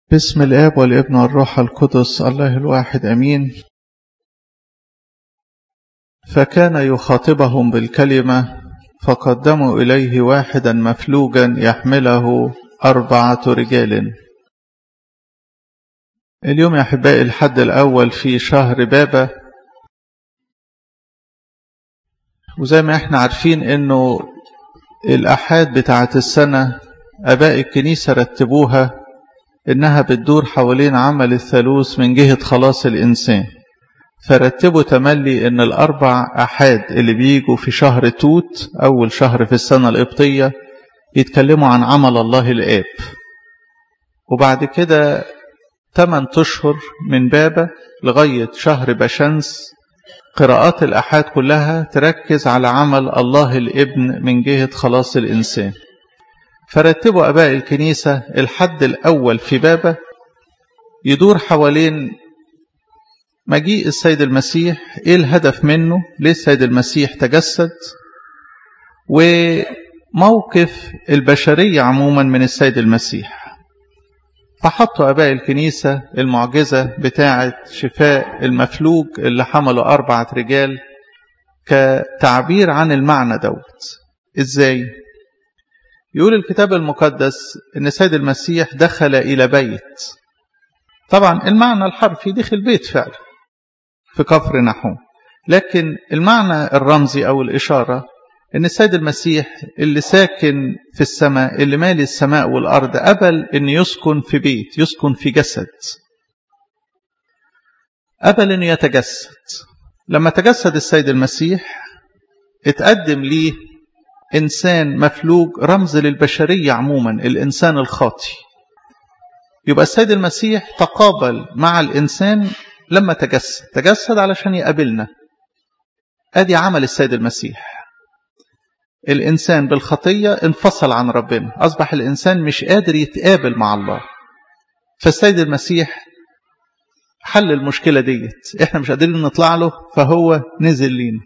بسم الآب والابن والروح القدس الله الواحد أمين فكان يخاطبهم بالكلمة فقدموا إليه واحدا مفلوجا يحمله أربعة رجال اليوم يا أحبائي الحد الأول في شهر بابا وزي ما احنا عارفين انه الأحاد بتاعت السنة أباء الكنيسة رتبوها إنها بتدور حوالين عمل الثالوث من جهة خلاص الإنسان فرتبوا تملي إن الأربع أحاد اللي بيجوا في شهر توت أول شهر في السنة القبطية يتكلموا عن عمل الله الآب وبعد كده 8 أشهر من بابا لغاية شهر بشمس قراءات الأحاد كلها تركز على عمل الله الابن من جهة خلاص الإنسان فرتبوا أباء الكنيسة الحد الأول في بابا يدور حوالين مجيء السيد المسيح إيه الهدف منه ليه السيد المسيح تجسد وموقف البشرية عموما من السيد المسيح فحطوا أباء الكنيسة المعجزة بتاعة شفاء المفلوج اللي حملوا أربعة رجال كتعبير عن المعنى دوت إزاي؟ يقول الكتاب المقدس ان السيد المسيح دخل الى بيت طبعا المعنى الحرفي دخل بيت فعلا في كفر نحوم لكن المعنى الرمزي او الاشاره ان السيد المسيح اللي ساكن في السماء اللي مالي السماء والارض قبل ان يسكن في بيت يسكن في جسد قبل انه يتجسد لما تجسد السيد المسيح اتقدم ليه إنسان مفلوج رمز للبشرية عموما الإنسان الخاطي يبقى السيد المسيح تقابل مع الإنسان لما تجسد تجسد علشان يقابلنا أدي عمل السيد المسيح الإنسان بالخطية انفصل عن ربنا أصبح الإنسان مش قادر يتقابل مع الله فالسيد المسيح حل المشكلة ديت احنا مش قادرين نطلع له فهو نزل لينا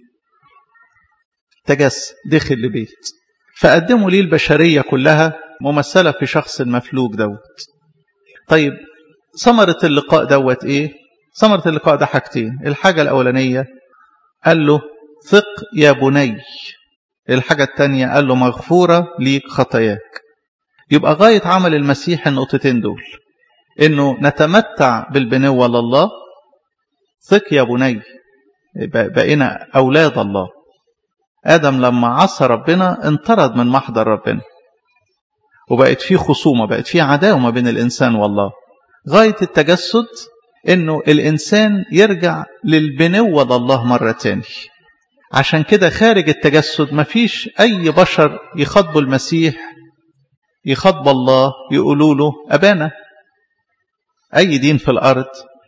تجسد دخل لبيت فقدموا ليه البشرية كلها ممثلة في شخص المفلوج دوت طيب ثمرة اللقاء دوت ايه ثمرة اللقاء ده حاجتين الحاجة الأولانية قال له ثق يا بني الحاجة الثانية قال له مغفورة ليك خطاياك يبقى غاية عمل المسيح النقطتين دول انه نتمتع بالبنوة لله ثق يا بني بقينا أولاد الله آدم لما عصى ربنا انطرد من محضر ربنا وبقت فيه خصومة بقت فيه عداوة ما بين الإنسان والله غاية التجسد إنه الإنسان يرجع للبنوة لله مرة تاني عشان كده خارج التجسد مفيش أي بشر يخاطبوا المسيح يخاطب الله يقولوا له أبانا أي دين في الأرض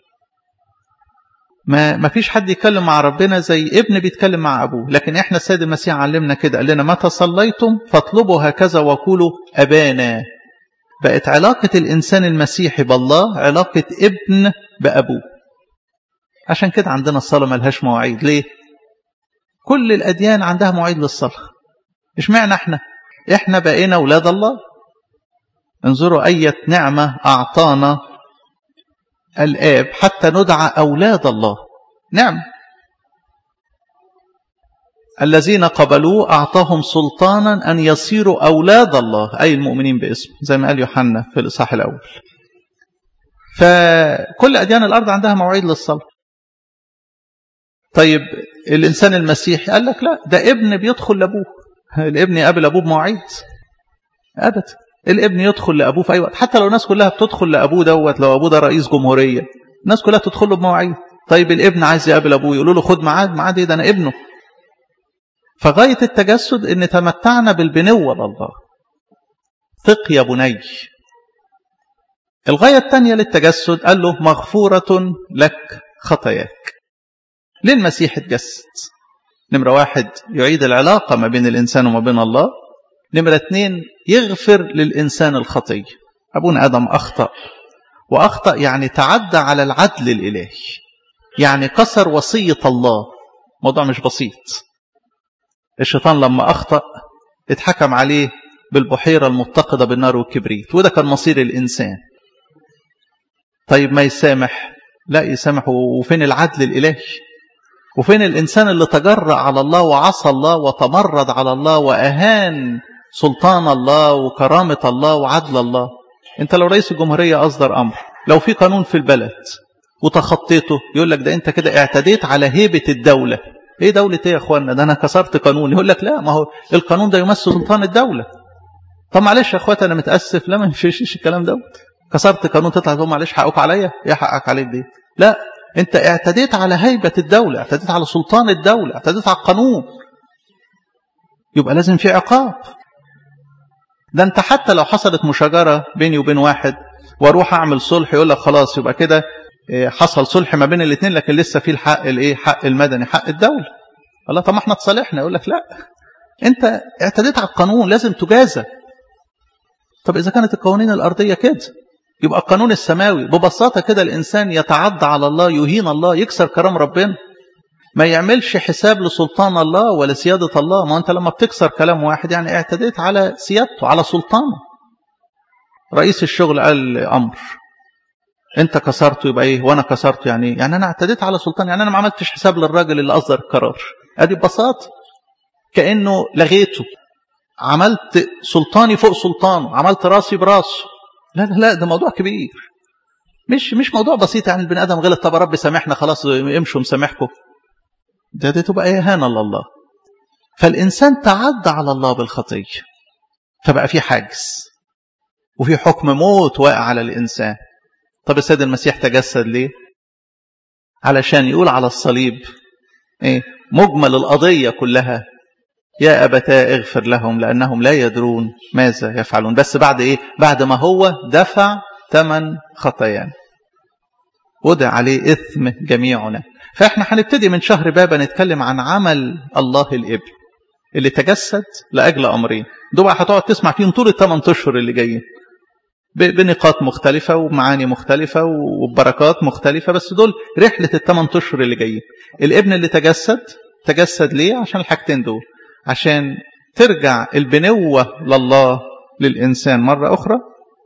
ما ما فيش حد يتكلم مع ربنا زي ابن بيتكلم مع ابوه لكن احنا السيد المسيح علمنا كده قال لنا متى صليتم فاطلبوا هكذا وقولوا ابانا بقت علاقة الانسان المسيحي بالله علاقة ابن بابوه عشان كده عندنا الصلاة ملهاش مواعيد ليه كل الاديان عندها مواعيد للصلاة اشمعنى احنا احنا بقينا اولاد الله انظروا اية نعمة اعطانا الآب حتى ندعى أولاد الله نعم الذين قبلوه أعطاهم سلطانا أن يصيروا أولاد الله أي المؤمنين باسمه زي ما قال يوحنا في الإصحاح الأول فكل أديان الأرض عندها مواعيد للصلاة طيب الإنسان المسيحي قال لك لا ده ابن بيدخل لأبوه الابن يقابل أبوه بمواعيد أبدا الابن يدخل لأبوه في أي وقت حتى لو الناس كلها بتدخل لأبوه دوت لو أبوه ده رئيس جمهورية الناس كلها تدخل له بمواعيد طيب الابن عايز يقابل أبوه يقولوا له خد ميعاد ميعاد إيه ده أنا ابنه فغاية التجسد إن تمتعنا بالبنوة لله ثق يا بني الغاية الثانية للتجسد قال له مغفورة لك خطاياك ليه المسيح اتجسد نمرة واحد يعيد العلاقة ما بين الإنسان وما بين الله نمرة اثنين يغفر للإنسان الخطية أبونا آدم أخطأ وأخطأ يعني تعدى على العدل الإلهي يعني كسر وصية الله موضوع مش بسيط الشيطان لما أخطأ اتحكم عليه بالبحيرة المتقدة بالنار والكبريت وده كان مصير الإنسان طيب ما يسامح لا يسامح وفين العدل الإلهي وفين الإنسان اللي تجرأ على الله وعصى الله وتمرد على الله وأهان سلطان الله وكرامة الله وعدل الله انت لو رئيس الجمهورية أصدر أمر لو في قانون في البلد وتخطيته يقول لك ده انت كده اعتديت على هيبة الدولة ايه دولة ايه يا اخوانا ده انا كسرت قانون يقول لك لا ما هو القانون ده يمثل سلطان الدولة طب معلش يا اخواتي انا متاسف لا ما ينفعش الكلام ده كسرت قانون تطلع تقول معلش حقك عليا ايه حقك عليك دي لا انت اعتديت على هيبه الدوله اعتديت على سلطان الدوله اعتديت على القانون يبقى لازم في عقاب ده انت حتى لو حصلت مشاجره بيني وبين واحد واروح اعمل صلح يقول لك خلاص يبقى كده حصل صلح ما بين الاثنين لكن لسه في الحق الايه حق المدني حق الدوله الله طب ما احنا اتصالحنا يقول لك لا انت اعتديت على القانون لازم تجازى طب اذا كانت القوانين الارضيه كده يبقى القانون السماوي ببساطه كده الانسان يتعدى على الله يهين الله يكسر كرام ربنا ما يعملش حساب لسلطان الله ولا سياده الله ما انت لما بتكسر كلام واحد يعني اعتديت على سيادته على سلطانه رئيس الشغل قال امر انت كسرته يبقى ايه وانا كسرته يعني يعني انا اعتديت على سلطان يعني انا ما عملتش حساب للراجل اللي اصدر القرار ادي ببساطه كانه لغيته عملت سلطاني فوق سلطانه عملت راسي براسه لا لا لا ده موضوع كبير مش مش موضوع بسيط يعني البني ادم غلط طب يا رب سامحنا خلاص امشوا مسامحكم ده دي تبقى اهانه لله فالانسان تعدى على الله بالخطيه فبقى في حاجز وفي حكم موت واقع على الانسان طب السيد المسيح تجسد ليه علشان يقول على الصليب ايه مجمل القضيه كلها يا أبتاه اغفر لهم لأنهم لا يدرون ماذا يفعلون بس بعد إيه بعد ما هو دفع ثمن خطايانا وضع عليه إثم جميعنا فإحنا هنبتدي من شهر بابا نتكلم عن عمل الله الإبن اللي تجسد لأجل أمرين دول هتقعد تسمع فيهم طول الثمان أشهر اللي جايين بنقاط مختلفة ومعاني مختلفة وبركات مختلفة بس دول رحلة الثمان أشهر اللي جايين الابن اللي تجسد تجسد ليه عشان الحاجتين دول عشان ترجع البنوة لله للإنسان مرة أخرى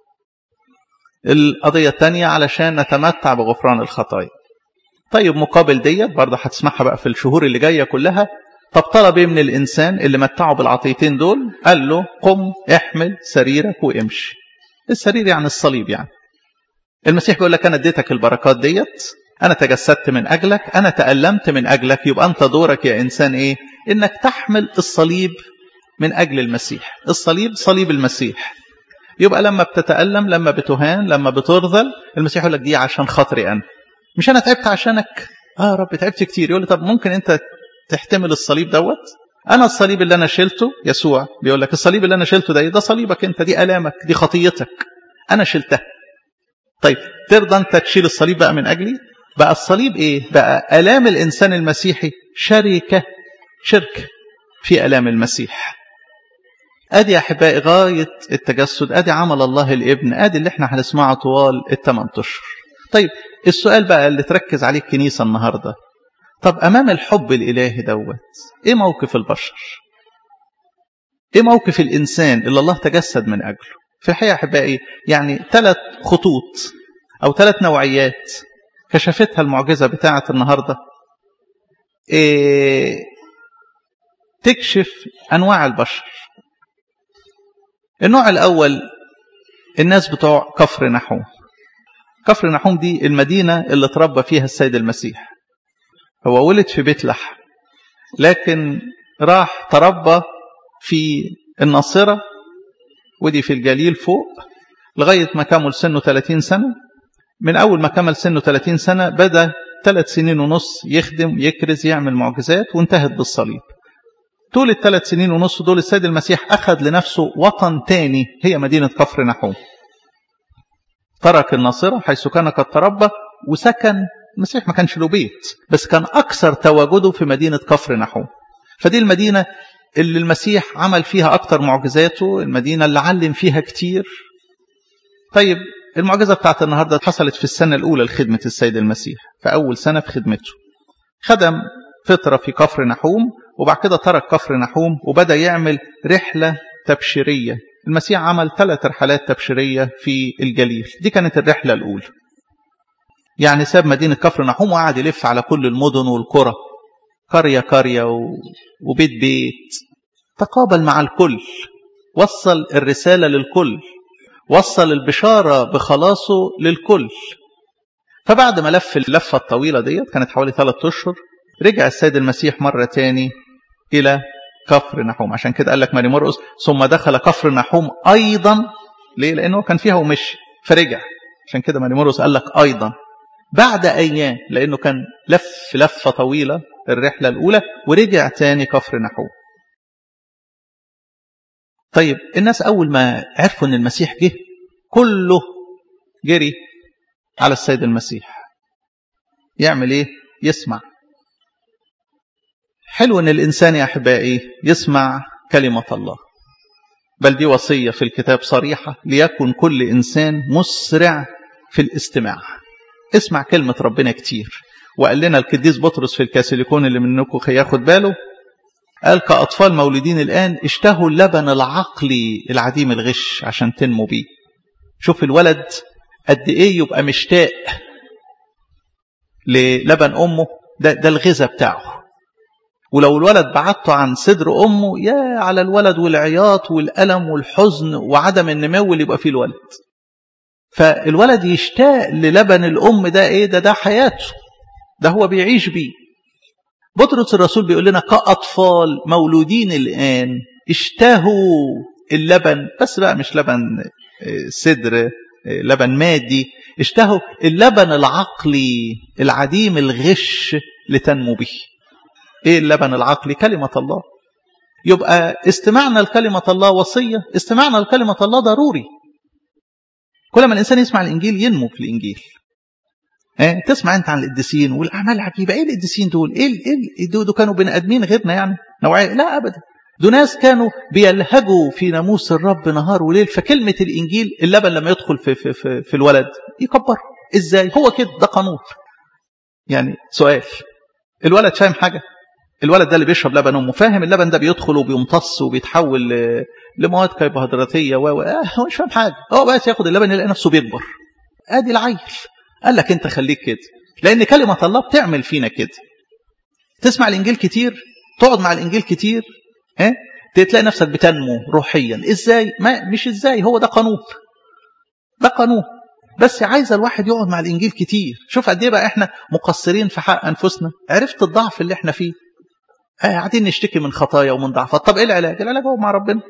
القضية الثانية علشان نتمتع بغفران الخطايا طيب مقابل ديت برضه هتسمعها بقى في الشهور اللي جاية كلها طب طلب ايه من الإنسان اللي متعه بالعطيتين دول قال له قم احمل سريرك وامشي السرير يعني الصليب يعني المسيح بيقول لك أنا اديتك البركات ديت أنا تجسدت من أجلك أنا تألمت من أجلك يبقى أنت دورك يا إنسان إيه إنك تحمل الصليب من أجل المسيح الصليب صليب المسيح يبقى لما بتتألم لما بتهان لما بترذل المسيح يقول لك دي عشان خاطري أنا مش أنا تعبت عشانك آه رب تعبت كتير يقول لي طب ممكن أنت تحتمل الصليب دوت أنا الصليب اللي أنا شلته يسوع بيقول لك الصليب اللي أنا شلته ده ده صليبك أنت دي ألامك دي خطيتك أنا شلتها طيب ترضى أنت تشيل الصليب بقى من أجلي بقى الصليب إيه بقى ألام الإنسان المسيحي شركة شرك في ألام المسيح أدي أحبائي غاية التجسد أدي عمل الله الابن أدي اللي احنا هنسمعه طوال الثمان أشهر طيب السؤال بقى اللي تركز عليه الكنيسة النهاردة طب أمام الحب الإلهي دوت إيه موقف البشر إيه موقف الإنسان اللي الله تجسد من أجله في الحقيقة أحبائي يعني ثلاث خطوط أو ثلاث نوعيات كشفتها المعجزة بتاعة النهاردة إيه تكشف أنواع البشر النوع الأول الناس بتوع كفر نحوم كفر نحوم دي المدينة اللي تربى فيها السيد المسيح هو ولد في بيت لحم لكن راح تربى في الناصرة ودي في الجليل فوق لغاية ما كمل سنه 30 سنة من أول ما كمل سنه 30 سنة بدأ ثلاث سنين ونص يخدم يكرز يعمل معجزات وانتهت بالصليب طول الثلاث سنين ونص دول السيد المسيح أخذ لنفسه وطن تاني هي مدينة كفر نحوم ترك الناصرة حيث كان قد تربى وسكن المسيح ما كانش له بيت بس كان أكثر تواجده في مدينة كفر نحوم فدي المدينة اللي المسيح عمل فيها أكثر معجزاته المدينة اللي علم فيها كتير طيب المعجزة بتاعت النهاردة حصلت في السنة الأولى لخدمة السيد المسيح في أول سنة في خدمته خدم فترة في كفر نحوم وبعد كده ترك كفر نحوم وبدأ يعمل رحلة تبشيرية المسيح عمل ثلاث رحلات تبشيرية في الجليل دي كانت الرحلة الأولى يعني ساب مدينة كفر نحوم وقعد يلف على كل المدن والقرى قرية قرية وبيت بيت تقابل مع الكل وصل الرسالة للكل وصل البشارة بخلاصه للكل فبعد ما لف اللفة الطويلة ديت كانت حوالي ثلاثة أشهر رجع السيد المسيح مرة تاني إلى كفر نحوم عشان كده قال لك ماري مرقس ثم دخل كفر نحوم أيضا ليه؟ لأنه كان فيها ومشي فرجع عشان كده ماري مرقس قال لك أيضا بعد أيام لأنه كان لف لفة طويلة الرحلة الأولى ورجع تاني كفر نحوم طيب الناس أول ما عرفوا أن المسيح جه كله جري على السيد المسيح يعمل إيه؟ يسمع حلو أن الإنسان يا أحبائي يسمع كلمة الله بل دي وصية في الكتاب صريحة ليكن كل إنسان مسرع في الاستماع اسمع كلمة ربنا كتير وقال لنا القديس بطرس في الكاسيليكون اللي منكم ياخد باله قال كأطفال مولودين الآن اشتهوا اللبن العقلي العديم الغش عشان تنمو بيه شوف الولد قد ايه يبقى مشتاق للبن أمه ده, ده الغذاء بتاعه ولو الولد بعدته عن صدر أمه يا على الولد والعياط والألم والحزن وعدم النمو اللي يبقى فيه الولد فالولد يشتاق للبن الأم ده إيه ده ده حياته ده هو بيعيش بيه بطرس الرسول بيقول لنا كأطفال مولودين الآن اشتهوا اللبن بس بقى مش لبن صدر لبن مادي اشتهوا اللبن العقلي العديم الغش لتنمو به ايه اللبن العقلي كلمة الله يبقى استماعنا لكلمة الله وصية استماعنا لكلمة الله ضروري كل ما الإنسان يسمع الإنجيل ينمو في الإنجيل اه تسمع أنت عن القديسين والأعمال العجيبة إيه القديسين دول إيه, إيه دول, دول كانوا بني آدمين غيرنا يعني نوعية لا أبدا دول ناس كانوا بيلهجوا في ناموس الرب نهار وليل فكلمة الإنجيل اللبن لما يدخل في, في, في, في الولد يكبر إزاي هو كده ده قانون يعني سؤال الولد فاهم حاجة الولد ده اللي بيشرب لبن امه فاهم اللبن ده بيدخل وبيمتص وبيتحول لمواد كربوهيدراتيه و هو مش فاهم حاجه هو بس ياخد اللبن يلاقي نفسه بيكبر ادي العيل قال لك انت خليك كده لان كلمه الله بتعمل فينا كده تسمع الانجيل كتير تقعد مع الانجيل كتير ها تلاقي نفسك بتنمو روحيا ازاي ما مش ازاي هو ده قانون ده قانون بس عايز الواحد يقعد مع الانجيل كتير شوف قد ايه بقى احنا مقصرين في حق انفسنا عرفت الضعف اللي احنا فيه قاعدين نشتكي من خطايا ومن ضعفات طب ايه العلاج العلاج هو مع ربنا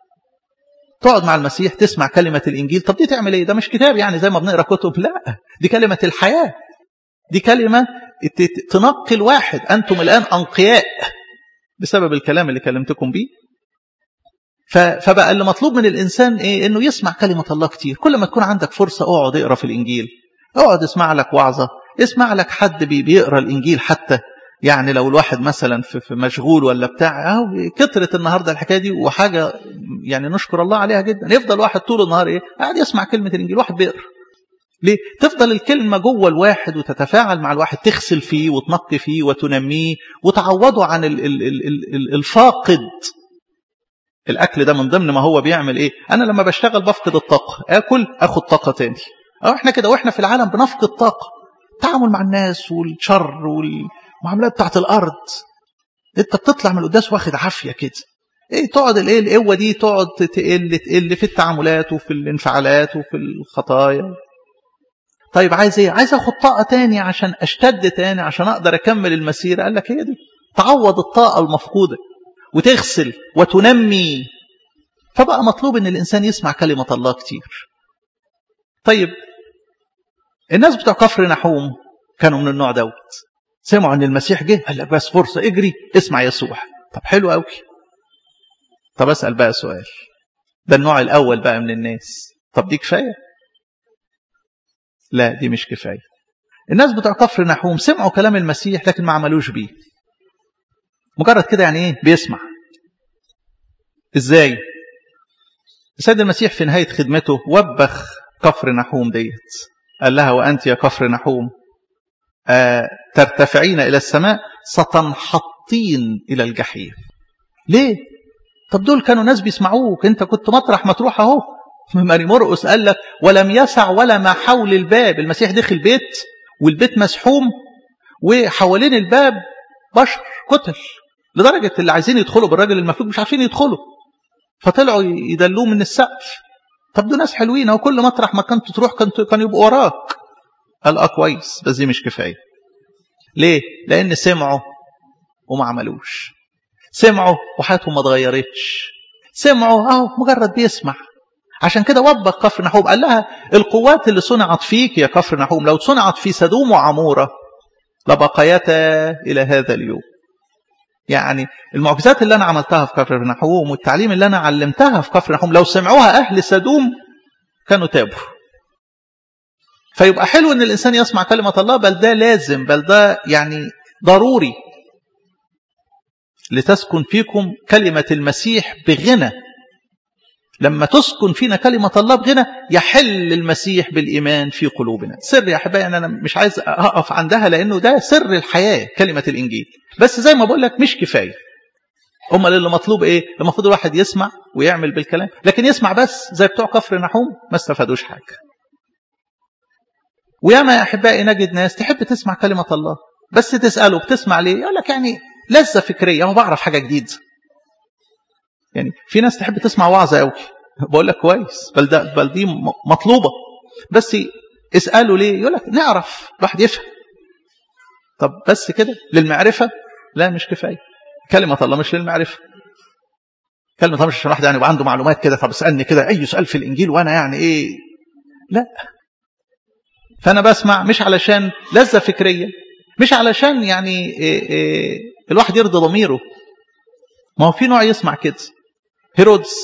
تقعد مع المسيح تسمع كلمة الإنجيل طب دي تعمل ايه ده مش كتاب يعني زي ما بنقرا كتب لا دي كلمة الحياة دي كلمة تنقي الواحد أنتم الآن أنقياء بسبب الكلام اللي كلمتكم بيه فبقى اللي مطلوب من الإنسان إيه إنه يسمع كلمة الله كتير كل ما تكون عندك فرصة اقعد اقرا في الإنجيل اقعد اسمع لك وعظة اسمع لك حد بيقرا الإنجيل حتى يعني لو الواحد مثلا في مشغول ولا بتاع اهو كترت النهارده الحكايه دي وحاجه يعني نشكر الله عليها جدا يفضل واحد طول النهار ايه قاعد يسمع كلمه الانجيل واحد بيقرا ليه تفضل الكلمه جوه الواحد وتتفاعل مع الواحد تغسل فيه وتنقي فيه وتنميه وتعوضه عن ال ال ال ال الفاقد الاكل ده من ضمن ما هو بيعمل ايه انا لما بشتغل بفقد الطاقه اكل اخد طاقه تاني او احنا كده واحنا في العالم بنفقد طاقه التعامل مع الناس والشر وال المعاملات بتاعت الارض انت بتطلع من القداس واخد عافيه كده ايه تقعد الايه القوه دي تقعد تقل تقل في التعاملات وفي الانفعالات وفي الخطايا طيب عايز ايه عايز اخد طاقه تاني عشان اشتد تاني عشان اقدر اكمل المسيره قال لك هي دي تعوض الطاقه المفقوده وتغسل وتنمي فبقى مطلوب ان الانسان يسمع كلمه الله كتير طيب الناس بتوع كفر نحوم كانوا من النوع دوت سمعوا ان المسيح جه قال لك بس فرصه اجري اسمع يسوع طب حلو قوي طب اسال بقى سؤال ده النوع الاول بقى من الناس طب دي كفايه لا دي مش كفايه الناس بتوع كفر نحوم سمعوا كلام المسيح لكن ما عملوش بيه مجرد كده يعني ايه بيسمع ازاي السيد المسيح في نهايه خدمته وبخ كفر نحوم ديت قال لها وانت يا كفر نحوم آه ترتفعين إلى السماء ستنحطين إلى الجحيم ليه؟ طب دول كانوا ناس بيسمعوك انت كنت مطرح ما تروح اهو ماري مرقس قال لك ولم يسع ولا ما حول الباب المسيح دخل بيت والبيت مسحوم وحوالين الباب بشر قتل لدرجة اللي عايزين يدخلوا بالراجل المفلوج مش عارفين يدخلوا فطلعوا يدلوه من السقف طب دول ناس حلوين او كل مطرح ما كنت تروح كنت كانوا يبقوا وراك قال اه كويس بس دي مش كفايه ليه لان سمعوا وما عملوش سمعوا وحياتهم ما اتغيرتش سمعوا اهو مجرد بيسمع عشان كده وبخ كفر نحوم قال لها القوات اللي صنعت فيك يا كفر نحوم لو صنعت في سدوم وعموره لبقيتا الى هذا اليوم يعني المعجزات اللي انا عملتها في كفر نحوم والتعليم اللي انا علمتها في كفر نحوم لو سمعوها اهل سدوم كانوا تابوا فيبقى حلو ان الانسان يسمع كلمه الله بل ده لازم بل ده يعني ضروري لتسكن فيكم كلمه المسيح بغنى لما تسكن فينا كلمة الله بغنى يحل المسيح بالإيمان في قلوبنا سر يا أحبائي أنا مش عايز أقف عندها لأنه ده سر الحياة كلمة الإنجيل بس زي ما بقول لك مش كفاية أمال اللي مطلوب إيه المفروض الواحد يسمع ويعمل بالكلام لكن يسمع بس زي بتوع كفر نحوم ما استفادوش حاجة وياما يا أحبائي نجد ناس تحب تسمع كلمة الله بس تسأله بتسمع ليه يقول لك يعني لذة فكرية هو بعرف حاجة جديدة يعني في ناس تحب تسمع وعظة قوي بقول لك كويس بل ده بل دي مطلوبة بس اسأله ليه يقول لك نعرف الواحد يفهم طب بس كده للمعرفة لا مش كفاية كلمة الله مش للمعرفة كلمة الله مش عشان واحد يعني يبقى عنده معلومات كده طب اسألني كده أي سؤال في الإنجيل وأنا يعني إيه لا فأنا بسمع مش علشان لذة فكرية مش علشان يعني إيه إيه الواحد يرضي ضميره ما هو في نوع يسمع كده هيرودس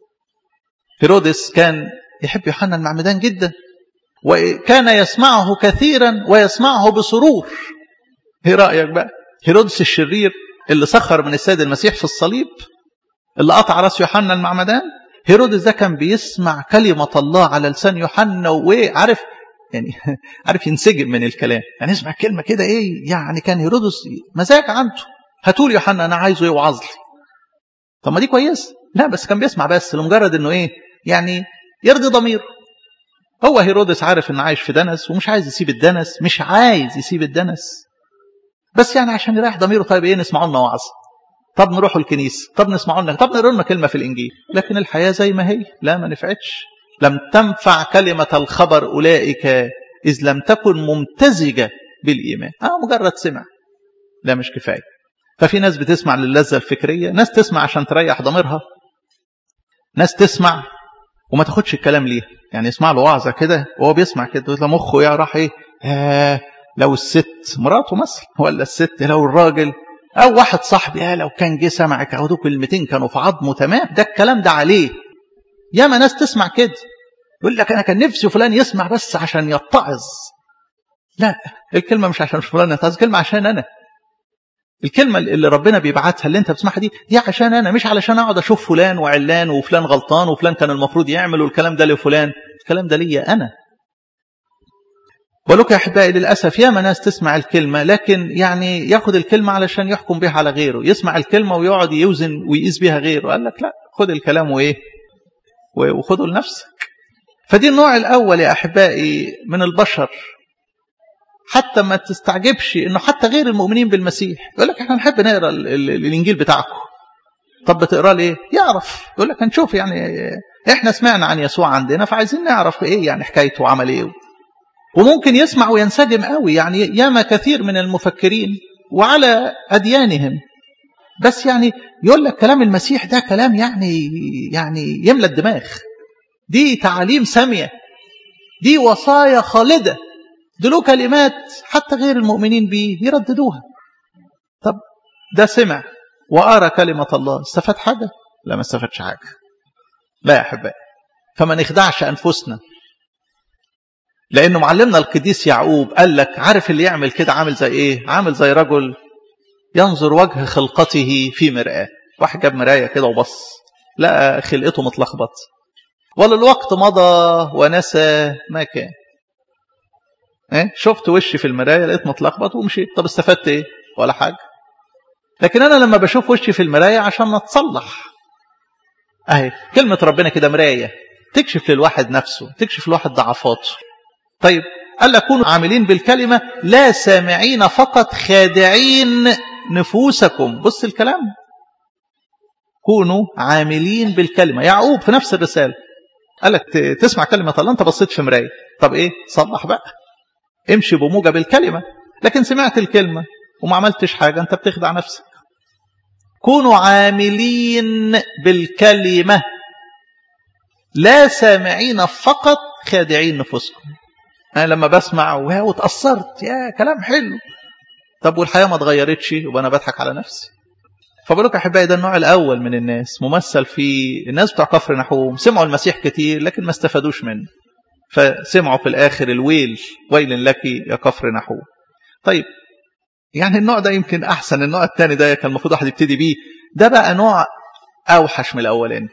هيرودس كان يحب يوحنا المعمدان جدا وكان يسمعه كثيرا ويسمعه بسرور ايه رايك بقى هيرودس الشرير اللي سخر من السيد المسيح في الصليب اللي قطع راس يوحنا المعمدان هيرودس ده كان بيسمع كلمة الله على لسان يوحنا وعارف يعني عارف ينسجم من الكلام يعني يسمع كلمة كده ايه يعني كان هيرودس مزاج عنده هاتولي يوحنا انا عايزه يوعظ لي طب ما دي كويس لا بس كان بيسمع بس لمجرد انه ايه يعني يرضي ضميره هو هيرودس عارف انه عايش في دنس ومش عايز يسيب الدنس مش عايز يسيب الدنس بس يعني عشان يريح ضميره طيب ايه نسمعوا لنا وعظ طب نروحوا الكنيسه طب نسمعوا لنا طب نقرا لنا كلمه في الانجيل لكن الحياه زي ما هي لا ما نفعتش لم تنفع كلمه الخبر اولئك اذ لم تكن ممتزجه بالايمان اه مجرد سمع لا مش كفايه ففي ناس بتسمع للذة الفكرية ناس تسمع عشان تريح ضميرها ناس تسمع وما تاخدش الكلام ليها يعني يسمع له وعظة كده وهو بيسمع كده يقول مخه يا راح ايه آه لو الست مراته مثلا ولا الست لو الراجل او واحد صاحبي آه لو كان جه سمعك او دول كلمتين كانوا في عظمه تمام ده الكلام ده عليه ياما ناس تسمع كده يقول لك انا كان نفسي فلان يسمع بس عشان يتعظ لا الكلمه مش عشان فلان يتعظ الكلمه عشان انا الكلمة اللي ربنا بيبعتها اللي انت بتسمعها دي دي عشان انا مش علشان اقعد اشوف فلان وعلان وفلان غلطان وفلان كان المفروض يعمل والكلام ده لفلان الكلام ده ليا انا ولك يا احبائي للاسف ياما ناس تسمع الكلمة لكن يعني ياخد الكلمة علشان يحكم بها على غيره يسمع الكلمة ويقعد يوزن ويقيس بها غيره قال لك لا خد الكلام وايه وخده لنفسك فدي النوع الاول يا احبائي من البشر حتى ما تستعجبش انه حتى غير المؤمنين بالمسيح يقول لك احنا نحب نقرا الانجيل بتاعكم طب بتقرا ليه يعرف يقول لك هنشوف يعني احنا سمعنا عن يسوع عندنا فعايزين نعرف ايه يعني حكايته وعمل ايه وممكن يسمع وينسجم قوي يعني ياما كثير من المفكرين وعلى اديانهم بس يعني يقول لك كلام المسيح ده كلام يعني يعني يملى الدماغ دي تعاليم ساميه دي وصايا خالده دول كلمات حتى غير المؤمنين بيه يرددوها طب ده سمع وقرا كلمة الله استفاد حاجة لا ما استفادش حاجة لا يا أحبائي فما نخدعش أنفسنا لأنه معلمنا القديس يعقوب قال لك عارف اللي يعمل كده عامل زي إيه عامل زي رجل ينظر وجه خلقته في مرآة واحد جاب مراية كده وبص لقى خلقته متلخبط ولا الوقت مضى ونسى ما كان ايه شفت وشي في المرايه لقيت متلخبط ومشيت طب استفدت ايه ولا حاجه لكن انا لما بشوف وشي في المرايه عشان اتصلح اهي كلمه ربنا كده مرايه تكشف للواحد نفسه تكشف للواحد ضعفاته طيب قال لك كونوا عاملين بالكلمة لا سامعين فقط خادعين نفوسكم بص الكلام كونوا عاملين بالكلمة يعقوب في نفس الرسالة قال لك تسمع كلمة الله انت بصيت في مراية طب ايه صلح بقى امشي بموجب الكلمة لكن سمعت الكلمة وما عملتش حاجة انت بتخدع نفسك كونوا عاملين بالكلمة لا سامعين فقط خادعين نفوسكم أنا لما بسمع وتأثرت يا كلام حلو طب والحياة ما اتغيرتش يبقى أنا بضحك على نفسي فبقول لك أحبائي ده النوع الأول من الناس ممثل في الناس بتوع كفر نحوم سمعوا المسيح كتير لكن ما استفادوش منه فسمعوا في الآخر الويل ويل لك يا كفر نحوم طيب يعني النوع ده يمكن أحسن النوع الثاني ده كان المفروض واحد يبتدي بيه ده بقى نوع أوحش من الأولاني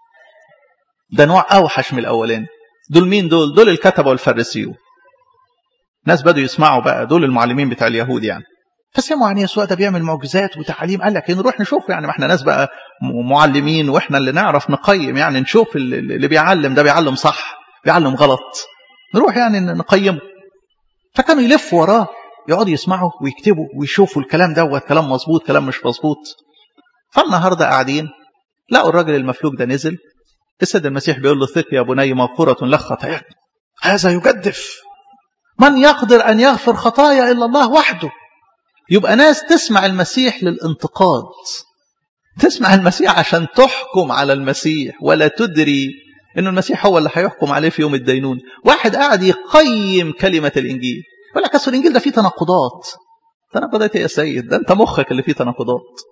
ده نوع أوحش من الأولاني دول مين دول دول الكتبة والفريسيون ناس بدوا يسمعوا بقى دول المعلمين بتاع اليهود يعني فسمعوا عن يسوع ده بيعمل معجزات وتعاليم قال لك نروح نشوف يعني ما احنا ناس بقى معلمين واحنا اللي نعرف نقيم يعني نشوف اللي بيعلم ده بيعلم صح بيعلم غلط نروح يعني نقيمه فكانوا يلفوا وراه يقعدوا يسمعوا ويكتبوا ويشوفوا الكلام دوت كلام مظبوط كلام مش مظبوط فالنهارده قاعدين لقوا الراجل المفلوج ده نزل السيد المسيح بيقول له ثق يا بني مغفورة لك خطاياك هذا يجدف من يقدر أن يغفر خطايا إلا الله وحده يبقى ناس تسمع المسيح للانتقاد تسمع المسيح عشان تحكم على المسيح ولا تدري أن المسيح هو اللي هيحكم عليه في يوم الدينون واحد قاعد يقيم كلمة الإنجيل يقول لك أصل الإنجيل ده فيه تناقضات تناقضات يا سيد ده أنت مخك اللي فيه تناقضات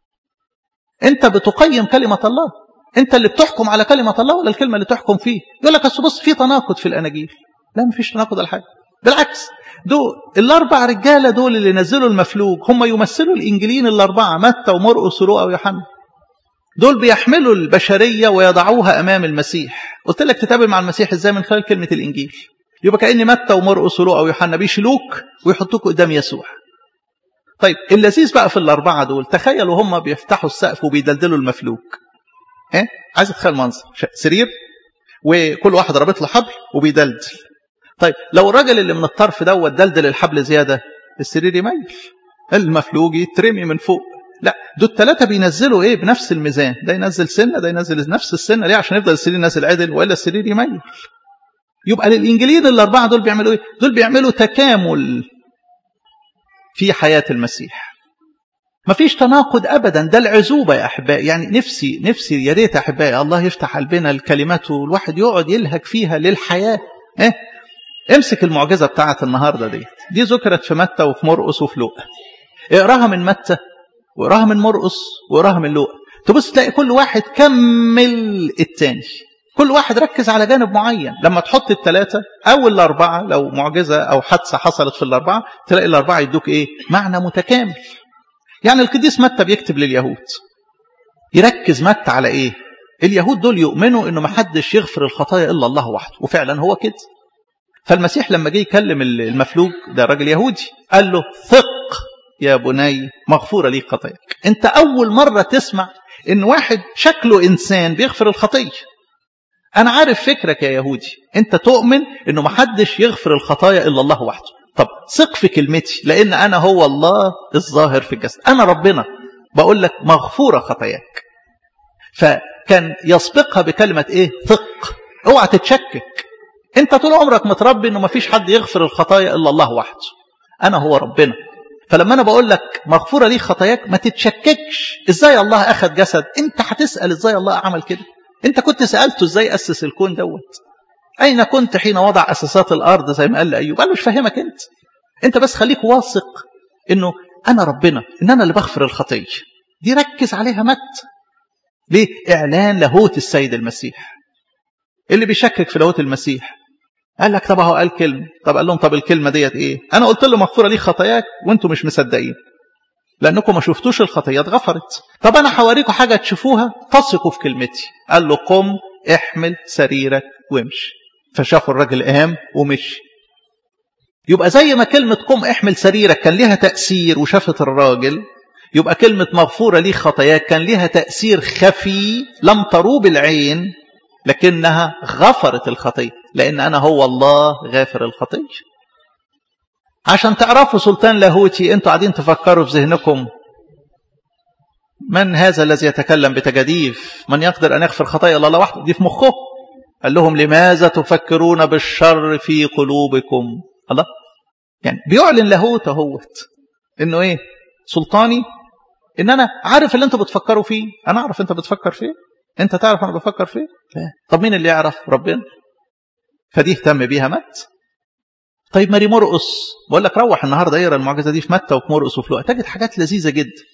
أنت بتقيم كلمة الله أنت اللي بتحكم على كلمة الله ولا الكلمة اللي تحكم فيه يقول لك أصل بص في تناقض في الأناجيل لا مفيش تناقض ولا حاجة بالعكس دول الأربع رجالة دول اللي نزلوا المفلوج هم يمثلوا الإنجيلين الأربعة متى ومرقس ولوقا ويوحنا دول بيحملوا البشرية ويضعوها أمام المسيح قلت لك تتابع مع المسيح إزاي من خلال كلمة الإنجيل يبقى كأن متى ومرقس ولوقا ويوحنا بيشيلوك ويحطوك قدام يسوع طيب اللذيذ بقى في الأربعة دول تخيلوا هم بيفتحوا السقف وبيدلدلوا المفلوج ايه عايز اتخيل منظر سرير وكل واحد رابط له حبل وبيدلدل طيب لو الراجل اللي من الطرف دوت دلدل الحبل زياده السرير يميل المفلوج يترمي من فوق لا دول الثلاثه بينزلوا ايه بنفس الميزان ده ينزل سنه ده ينزل نفس السنه ليه عشان يفضل السرير نازل عدل والا السرير يميل يبقى للانجيليين الاربعه دول بيعملوا ايه دول بيعملوا تكامل في حياه المسيح ما فيش تناقض ابدا ده العزوبه يا احبائي يعني نفسي نفسي يا ريت يا احبائي الله يفتح قلبنا الكلمات والواحد يقعد يلهج فيها للحياه ايه امسك المعجزه بتاعه النهارده دي دي ذكرت في متى وفي مرقس وفي لوقا اقراها من متى واقراها من مرقس واقراها من لوقا تبص تلاقي كل واحد كمل التاني كل واحد ركز على جانب معين لما تحط الثلاثة أو الأربعة لو معجزة أو حادثة حصلت في الأربعة تلاقي الأربعة يدوك إيه معنى متكامل يعني القديس متى بيكتب لليهود يركز متى على ايه اليهود دول يؤمنوا انه ما حدش يغفر الخطايا الا الله وحده وفعلا هو كده فالمسيح لما جه يكلم المفلوج ده راجل يهودي قال له ثق يا بني مغفوره ليك خطاياك انت اول مره تسمع ان واحد شكله انسان بيغفر الخطيه انا عارف فكرك يا يهودي انت تؤمن انه ما حدش يغفر الخطايا الا الله وحده طب ثق في كلمتي لان انا هو الله الظاهر في الجسد انا ربنا بقول لك مغفوره خطاياك فكان يسبقها بكلمه ايه ثق اوعى تتشكك انت طول عمرك متربي انه ما فيش حد يغفر الخطايا الا الله وحده انا هو ربنا فلما انا بقول لك مغفوره ليك خطاياك ما تتشككش ازاي الله اخذ جسد انت هتسال ازاي الله عمل كده انت كنت سالته ازاي اسس الكون دوت أين كنت حين وضع أساسات الأرض زي ما قال لأيوب قال له مش فاهمك أنت أنت بس خليك واثق أنه أنا ربنا أن أنا اللي بغفر الخطية دي ركز عليها مت ليه إعلان لاهوت السيد المسيح اللي بيشكك في لاهوت المسيح قال لك طب هو قال كلمة طب قال لهم طب الكلمة ديت إيه أنا قلت له مغفورة ليه خطاياك وأنتم مش مصدقين لأنكم ما شفتوش الخطية اتغفرت طب أنا هوريكم حاجة تشوفوها تثقوا في كلمتي قال له قم احمل سريرك وامشي فشافوا الراجل قام ومشي يبقى زي ما كلمة قم احمل سريرك كان ليها تأثير وشافت الراجل يبقى كلمة مغفورة ليه خطاياك كان ليها تأثير خفي لم تروب العين لكنها غفرت الخطية لأن أنا هو الله غافر الخطية عشان تعرفوا سلطان لاهوتي انتوا قاعدين تفكروا في ذهنكم من هذا الذي يتكلم بتجاديف من يقدر أن يغفر خطايا الله وحده دي في مخه قال لهم لماذا تفكرون بالشر في قلوبكم الله يعني بيعلن لاهوت اهوت انه ايه سلطاني ان انا عارف اللي انتوا بتفكروا فيه انا اعرف انت بتفكر فيه انت تعرف انا بفكر فيه لا طب مين اللي يعرف ربنا فدي اهتم بيها مت طيب ماري مرقص بقول لك روح النهارده اقرا المعجزه دي في متى وفي مرقص وفي لوقا تجد حاجات لذيذه جدا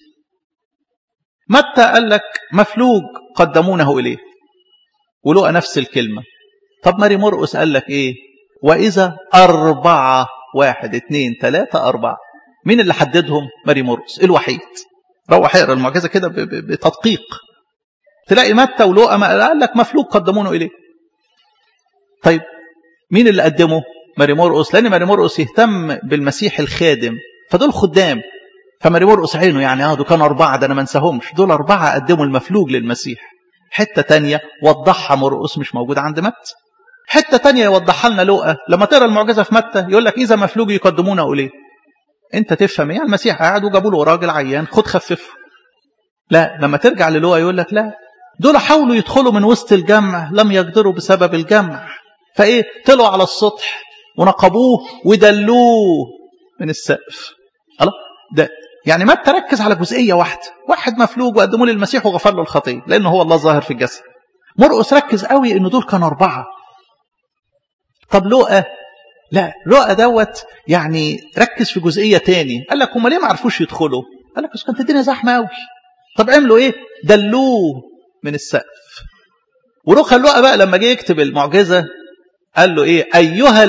متى قال لك مفلوج قدمونه اليه ولقى نفس الكلمه طب ماري مرقص قال لك ايه واذا اربعه واحد اثنين ثلاثه اربعه مين اللي حددهم ماري مرقص الوحيد روح اقرا المعجزه كده بتدقيق تلاقي متى ولقى قال لك مفلوج قدمونه اليه طيب مين اللي قدمه ماري مرقص لان ماري مرقص يهتم بالمسيح الخادم فدول خدام فماري مرقص عينه يعني اه دول كانوا اربعه ده انا ما انساهمش دول اربعه قدموا المفلوج للمسيح حته تانية وضحها مرقص مش موجود عند متى حته تانية يوضحها لنا لقى لما تقرا المعجزه في متى يقول لك اذا مفلوج يقدمونه اليه انت تفهم ايه المسيح قاعد وجابوا له راجل عيان خد خففه لا لما ترجع للقى يقول لك لا دول حاولوا يدخلوا من وسط الجمع لم يقدروا بسبب الجمع فايه طلعوا على السطح ونقبوه ودلوه من السقف الله ده يعني ما تركز على جزئيه واحده واحد مفلوج وقدموه للمسيح وغفر له الخطيه لانه هو الله ظاهر في الجسد مرقس ركز قوي ان دول كانوا اربعه طب لقى لا لقى دوت يعني ركز في جزئيه تاني قال لك هم ليه ما عرفوش يدخلوا قال لك بس كانت الدنيا زحمه قوي طب عملوا ايه دلوه من السقف وروح لقى بقى لما جه يكتب المعجزه قال له ايه ايها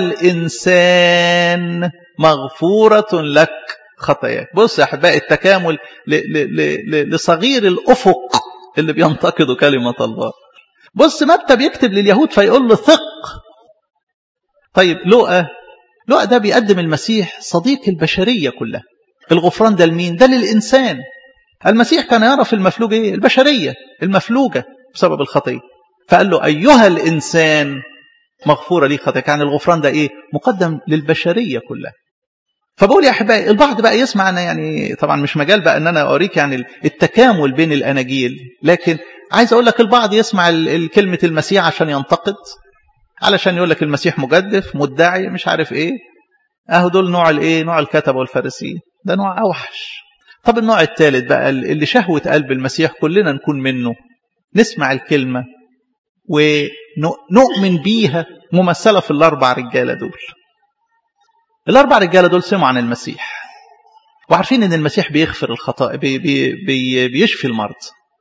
الانسان مغفوره لك خطاياك بص يا احبائي التكامل ل ل ل لصغير الافق اللي بينتقدوا كلمه الله بص متى بيكتب لليهود فيقول له ثق طيب لقى لقى ده بيقدم المسيح صديق البشريه كلها الغفران ده لمين ده للانسان المسيح كان يرى في المفلوج ايه البشريه المفلوجه بسبب الخطيه فقال له ايها الانسان مغفوره لي خطاياك يعني الغفران ده ايه مقدم للبشريه كلها فبقول يا احبائي البعض بقى يسمع انا يعني طبعا مش مجال بقى ان انا اوريك يعني التكامل بين الاناجيل لكن عايز اقول لك البعض يسمع كلمه المسيح عشان ينتقد علشان يقول لك المسيح مجدف مدعي مش عارف ايه اهو دول نوع الايه نوع الكتبه والفارسيين ده نوع اوحش طب النوع الثالث بقى اللي شهوه قلب المسيح كلنا نكون منه نسمع الكلمه ونؤمن بيها ممثله في الاربع رجاله دول الاربع رجاله دول سمعوا عن المسيح وعارفين ان المسيح بيغفر الخطايا بي بي بي بيشفي المرض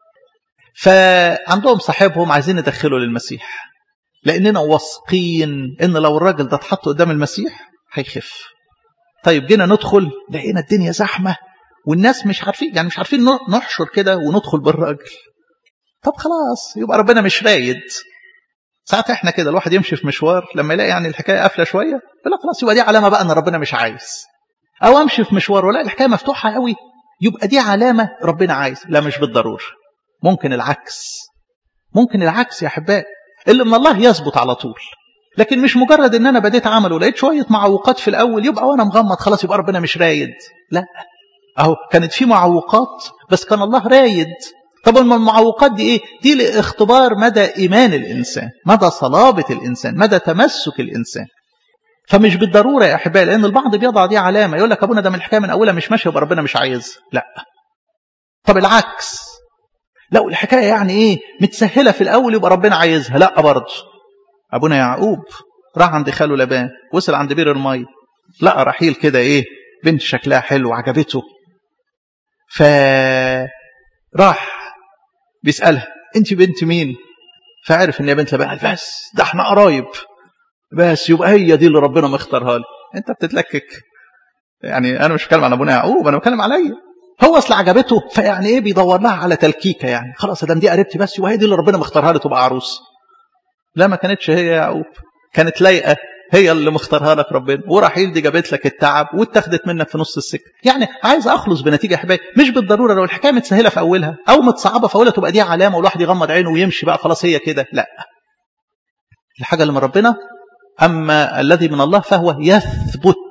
فعندهم صاحبهم عايزين يدخلوا للمسيح لاننا واثقين ان لو الراجل ده اتحط قدام المسيح هيخف طيب جينا ندخل لقينا الدنيا زحمه والناس مش عارفين يعني مش عارفين نحشر كده وندخل بالراجل طب خلاص يبقى ربنا مش رايد ساعات احنا كده الواحد يمشي في مشوار لما يلاقي يعني الحكايه قافله شويه يقول لك خلاص يبقى دي علامه بقى ان ربنا مش عايز او امشي في مشوار ولا الحكايه مفتوحه قوي يبقى دي علامه ربنا عايز لا مش بالضروره ممكن العكس ممكن العكس يا احبائي اللي من الله يثبت على طول لكن مش مجرد ان انا بديت عمل ولقيت شويه معوقات في الاول يبقى وانا مغمض خلاص يبقى ربنا مش رايد لا اهو كانت في معوقات بس كان الله رايد طب المعوقات دي ايه دي لاختبار مدى ايمان الانسان مدى صلابه الانسان مدى تمسك الانسان فمش بالضروره يا احبائي لان البعض بيضع دي علامه يقول لك ابونا ده من الحكايه من اولها مش ماشيه يبقى ربنا مش عايز لا طب العكس لو الحكايه يعني ايه متسهله في الاول يبقى ربنا عايزها لا برضه ابونا يعقوب راح عند خاله لبان وصل عند بير المي لقى رحيل كده ايه بنت شكلها حلو عجبته ف راح بيسألها انت بنت مين فعرف ان هي بنت لبان بس ده احنا قرايب بس يبقى هي دي اللي ربنا مختارها لي انت بتتلكك يعني انا مش بتكلم عن ابونا يعقوب انا بتكلم عليا هو اصل عجبته فيعني ايه بيدور لها على تلكيكه يعني خلاص ده دي قريبتي بس يبقى هي دي اللي ربنا مختارها لي تبقى عروس لا ما كانتش هي يعقوب كانت لايقه هي اللي مختارها لك ربنا ورحيل دي جابت لك التعب واتخذت منك في نص السكه يعني عايز اخلص بنتيجه يا حبايبي مش بالضروره لو الحكايه متسهله في اولها او متصعبه في اولها تبقى دي علامه والواحد يغمض عينه ويمشي بقى خلاص هي كده لا الحاجه اللي من ربنا اما الذي من الله فهو يثبت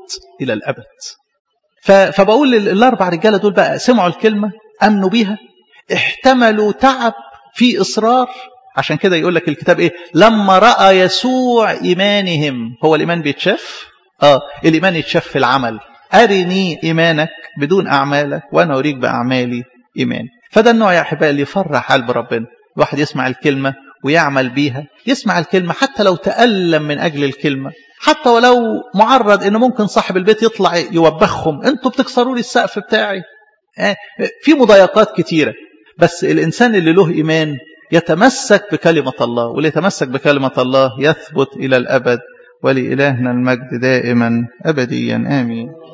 إلى الأبد فبقول الأربع رجالة دول بقى سمعوا الكلمة أمنوا بيها احتملوا تعب في إصرار عشان كده يقول لك الكتاب إيه لما رأى يسوع إيمانهم هو الإيمان بيتشاف آه الإيمان يتشاف في العمل أرني إيمانك بدون أعمالك وأنا أريك بأعمالي إيمان فده النوع يا أحبائي اللي يفرح قلب ربنا الواحد يسمع الكلمة ويعمل بيها يسمع الكلمة حتى لو تألم من أجل الكلمة حتى ولو معرض إن ممكن صاحب البيت يطلع يوبخهم أنتوا بتكسروا لي السقف بتاعي في مضايقات كتيرة بس الإنسان اللي له إيمان يتمسك بكلمة الله واللي يتمسك بكلمة الله يثبت إلى الأبد ولإلهنا المجد دائما أبديا آمين